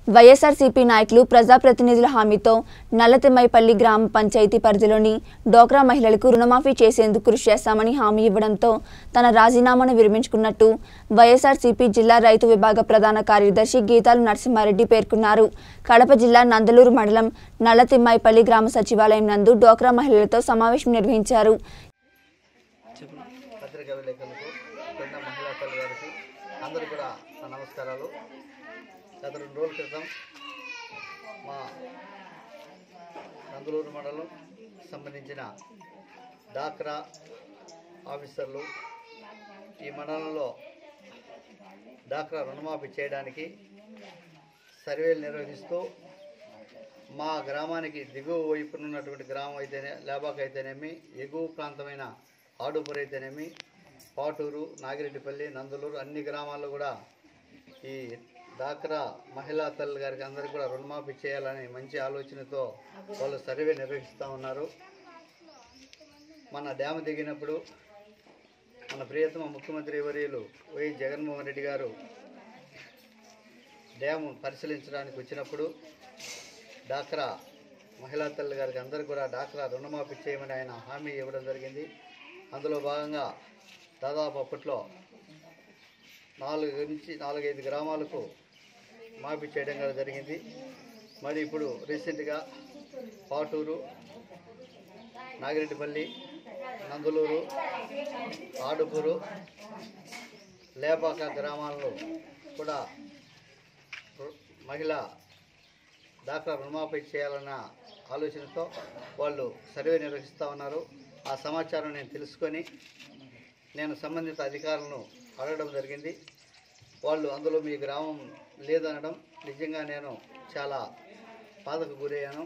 వైఎస్ఆర్సీపీ నాయకులు ప్రజాప్రతినిధుల హామీతో నల్లతిమ్మైపల్లి గ్రామ పంచాయతీ పరిధిలోని డోక్రా మహిళలకు రుణమాఫీ చేసేందుకు కృషి చేస్తామని హామీ ఇవ్వడంతో తన రాజీనామాను విరమించుకున్నట్టు వైఎస్ఆర్సీపీ జిల్లా రైతు విభాగ ప్రధాన కార్యదర్శి గీతాలు నరసింహారెడ్డి పేర్కొన్నారు కడప జిల్లా నందలూరు మండలం నల్లతిమ్మైపల్లి గ్రామ సచివాలయం నందు డోక్రా మహిళలతో సమావేశం నిర్వహించారు పత్రికా విలేకరులకు పెద్ద మహిళా తల్లి గారికి అందరూ కూడా నా నమస్కారాలు గత రెండు రోజుల క్రితం మా నందులూరు మండలం సంబంధించిన డాక్రా ఆఫీసర్లు ఈ మండలంలో డాక్రా రుణమాఫీ చేయడానికి సర్వేలు నిర్వహిస్తూ మా గ్రామానికి దిగువ వైపున ఉన్నటువంటి గ్రామం అయితేనే లేబాక్ అయితేనేమి ఎగువ ప్రాంతమైన ఆడుపూర్ అయితేనేమి పాటూరు నాగిరెడ్డిపల్లి నందులూరు అన్ని గ్రామాల్లో కూడా ఈ డాక్రా మహిళా తల్లి గారికి అందరికీ కూడా రుణమాఫీ చేయాలని మంచి ఆలోచనతో వాళ్ళు సర్వే నిర్వహిస్తూ ఉన్నారు మన డ్యామ్ దిగినప్పుడు మన ప్రియతమ ముఖ్యమంత్రి వర్యులు వైఎస్ జగన్మోహన్ రెడ్డి గారు డ్యాము పరిశీలించడానికి వచ్చినప్పుడు డాక్రా మహిళా తల్లి గారికి అందరూ కూడా డాక్రా రుణమాఫీ చేయమని ఆయన హామీ ఇవ్వడం జరిగింది అందులో భాగంగా దాదాపు అప్పట్లో నాలుగు నుంచి నాలుగైదు గ్రామాలకు మాఫీ చేయడం కూడా జరిగింది మరి ఇప్పుడు రీసెంట్గా పాటూరు నాగిరెడ్డిపల్లి నందులూరు ఆడుపూరు లేపాక గ్రామాల్లో కూడా రు- మహిళా డాక్రా రుణమాఫీ చేయాలన్న ఆలోచనతో వాళ్ళు సర్వే నిర్వహిస్తూ ఉన్నారు ఆ సమాచారం నేను తెలుసుకొని నేను సంబంధిత అధికారులను అడగడం జరిగింది వాళ్ళు అందులో మీ గ్రామం లేదనడం నిజంగా నేను చాలా బాధకు గురయ్యాను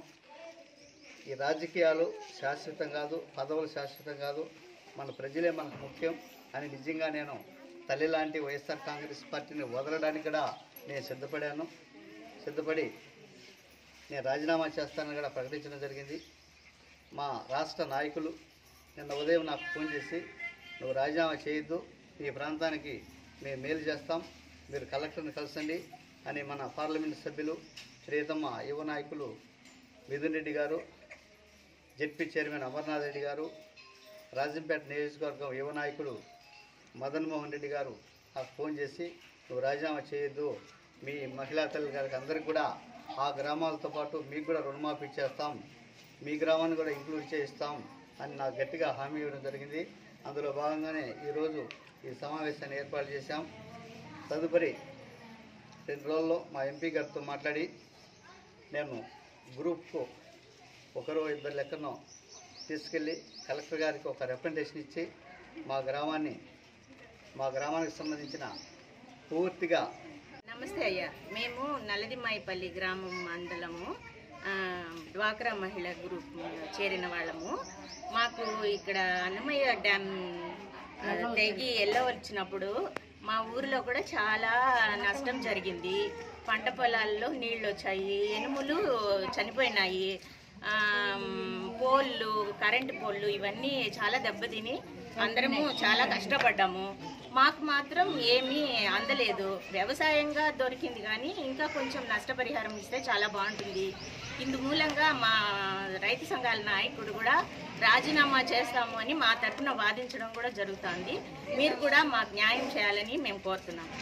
ఈ రాజకీయాలు శాశ్వతం కాదు పదవులు శాశ్వతం కాదు మన ప్రజలే మనకు ముఖ్యం అని నిజంగా నేను తల్లి లాంటి వైఎస్ఆర్ కాంగ్రెస్ పార్టీని వదలడానికి కూడా నేను సిద్ధపడాను సిద్ధపడి నేను రాజీనామా చేస్తానని కూడా ప్రకటించడం జరిగింది మా రాష్ట్ర నాయకులు నిన్న ఉదయం నాకు ఫోన్ చేసి నువ్వు రాజీనామా చేయొద్దు ఈ ప్రాంతానికి మేము మేలు చేస్తాం మీరు కలెక్టర్ని కలిసండి అని మన పార్లమెంట్ సభ్యులు ప్రియతమ యువ నాయకులు మిథున్ రెడ్డి గారు జెడ్పీ చైర్మన్ అమర్నాథ్ రెడ్డి గారు రాజంపేట నియోజకవర్గం యువ నాయకులు మదన్ మోహన్ రెడ్డి గారు నాకు ఫోన్ చేసి నువ్వు రాజీనామా చేయొద్దు మీ మహిళా తల్లి గారికి అందరికి కూడా ఆ గ్రామాలతో పాటు మీకు కూడా రుణమాఫీ చేస్తాం మీ గ్రామాన్ని కూడా ఇంక్లూడ్ చేయిస్తాం అని నాకు గట్టిగా హామీ ఇవ్వడం జరిగింది అందులో భాగంగానే ఈరోజు ఈ సమావేశాన్ని ఏర్పాటు చేశాం తదుపరి రెండు రోజుల్లో మా ఎంపీ గారితో మాట్లాడి నేను గ్రూప్కు ఒకరో ఇద్దరు లెక్కను తీసుకెళ్ళి కలెక్టర్ గారికి ఒక రిప్రజెంటేషన్ ఇచ్చి మా గ్రామాన్ని మా గ్రామానికి సంబంధించిన పూర్తిగా నమస్తే అయ్యా మేము నల్లదిమాయిపల్లి గ్రామం మండలము ఆ, డ్వాక్రా మహిళ గ్రూప్ చేరిన వాళ్ళము మాకు ఇక్కడ అన్నమయ్య డ్యామ్ ఆ, తెగి వచ్చినప్పుడు మా ఊరిలో కూడా చాలా నష్టం జరిగింది పంట పొలాల్లో నీళ్ళు వచ్చాయి ఎనుములు చనిపోయినాయి ఆ, పోళ్ళు కరెంటు పోళ్ళు ఇవన్నీ చాలా దెబ్బతిని అందరము చాలా కష్టపడ్డాము మాకు మాత్రం ఏమీ అందలేదు వ్యవసాయంగా దొరికింది కానీ ఇంకా కొంచెం నష్టపరిహారం ఇస్తే చాలా బాగుంటుంది ఇందు మూలంగా మా రైతు సంఘాల నాయకుడు కూడా రాజీనామా చేస్తాము అని మా తరఫున వాదించడం కూడా జరుగుతుంది మీరు కూడా మాకు న్యాయం చేయాలని మేము కోరుతున్నాము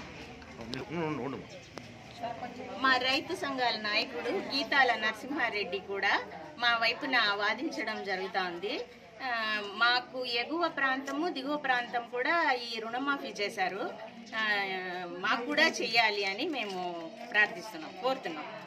మా రైతు సంఘాల నాయకుడు గీతాల నరసింహారెడ్డి కూడా మా వైపున వాదించడం జరుగుతోంది ఆ, మాకు ఎగువ ప్రాంతము దిగువ ప్రాంతం కూడా ఈ రుణమాఫీ చేశారు ఆ, మాకు కూడా చెయ్యాలి అని మేము ప్రార్థిస్తున్నాం కోరుతున్నాం